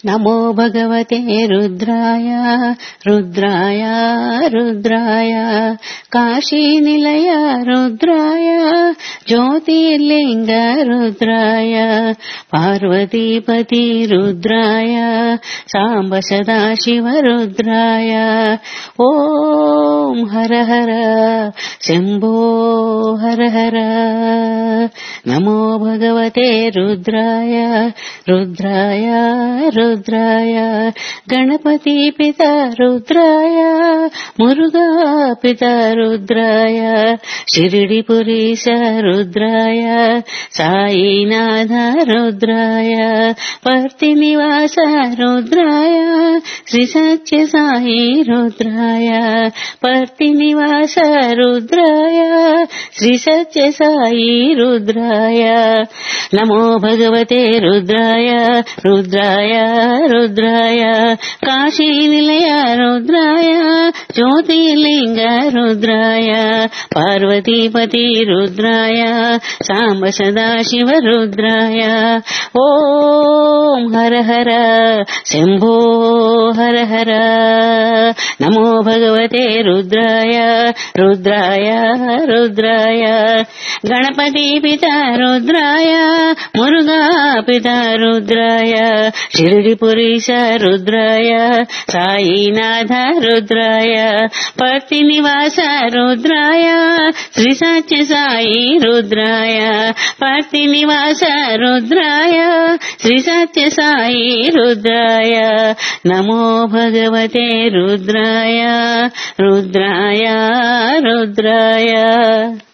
నమో భగవతే రుద్రాయ రుద్రాయ రుద్రాయ కాశీనిలయ రుద్రాయ జ్యోతిర్లింగ రుద్రాయ పార్వతీపతి రుద్రాయ సాంబ సదాశివ రుద్రాయ ఓం హర హర శంభో హర హర నమో భగవతే రుద్రాయ రుద్రాయ రుద్రాయ గణపతి పిత రుద్రాయ మురుగా పిత రుద్రాయ షిరిడి పురీశ రుద్రాయ సాయినాథ రుద్రాయ పర్తి నివాస రుద్రాయ శ్రీ సత్య సాయి రుద్రాయ పర్తి నివాస రుద్రాయ శ్రీ సత్య సాయి రుద్రాయ నమో భగవతే రుద్రాయ రుద్రాయ రుద్రాయ కాశీ నిలయ రుద్రాయ జ్యోతిర్లింగ రుద్రాయ పార్వతీపతి రుద్రాయ సాంబ సదాశివ రుద్రాయ ఓం హర హర శంభో హర హర నమో భగవతే రుద్రాయ రుద్రాయ రుద్రాయ గణపతి పిత రుద్రాయ మురుగా పిత రుద్రాయ షిరిడి పురీశ రుద్రాయ సాయినాథ రుద్రాయ పర్తి నివాస రుద్రాయ శ్రీ సత్య సాయి రుద్రాయ పర్తి నివాస రుద్రాయ శ్రీ సత్య సాయి రుద్రాయ నమో భగవతే రుద్రాయ రుద్రాయ రుద్రాయ